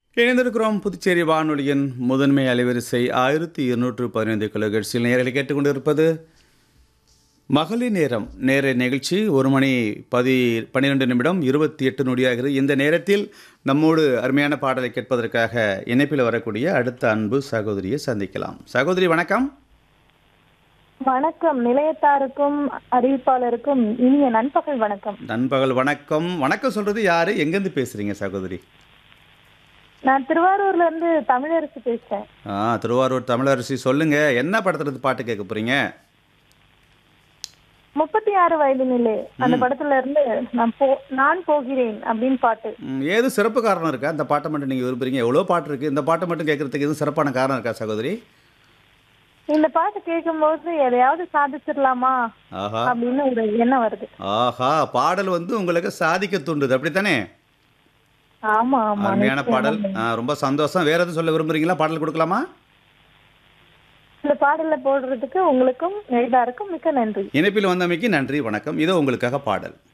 இணைந்திருக்கிறோம் புதுச்சேரி வானொலியின் முதன்மை அலைவரிசை ஆயிரத்தி இருநூற்று பதினைந்து கிலோகட்ஸில் நேரலை கேட்டுக்கொண்டிருப்பது மகளிர் நேரம் நேர நிகழ்ச்சி ஒரு மணி பதி பன்னிரெண்டு நிமிடம் இருபத்தி எட்டு நொடியாகிறது இந்த நேரத்தில் நம்மோடு அருமையான பாடலை கேட்பதற்காக இணைப்பில் வரக்கூடிய அடுத்த அன்பு சகோதரியை சந்திக்கலாம் சகோதரி வணக்கம் வணக்கம் நிலையத்தாருக்கும் அறிவிப்பாளருக்கும் இனிய நண்பகல் வணக்கம் நண்பகல் வணக்கம் வணக்கம் சொல்றது யாரு எங்கேருந்து பேசுறீங்க சகோதரி நான் திருவாரூர்ல இருந்து தமிழரசு பேசுறேன் ஆ திருவாரூர் தமிழரசி சொல்லுங்க என்ன படத்துல இருந்து பாட்டு கேட்க போறீங்க முப்பத்தி ஆறு வயது நிலை அந்த படத்துல இருந்து நான் போ நான் போகிறேன் அப்படின்னு பாட்டு ம், ஏது சிறப்பு காரணம் இருக்கா இந்த பாட்டை மட்டும் நீங்கள் விரும்புறீங்க எவ்வளோ பாட்டு இருக்குது இந்த பாட்டை மட்டும் கேட்கறதுக்கு எதுவும் சிறப்பான காரணம் இருக்கா சகோதரி இந்த பாட்டு கேட்கும்போது எதையாவது சாதிச்சிடலாமா ஆஹா அப்படின்னு ஒரு எண்ணம் வருது ஆஹா பாடல் வந்து உங்களுக்கு சாதிக்க தூண்டுது அப்படித்தானே ஆமா ஆமா அருமையான நிச்சயமா. பாடல் ஆ, ரொம்ப சந்தோஷம் வேற எதுவும் சொல்ல விரும்புறீங்களா பாடல் கொடுக்கலாமா இந்த பாடல்ல போடுறதுக்கு உங்களுக்கும் எழுதாருக்கும் மிக்க நன்றி இணைப்பில் வந்தமைக்கு நன்றி வணக்கம் இதோ உங்களுக்காக பாடல்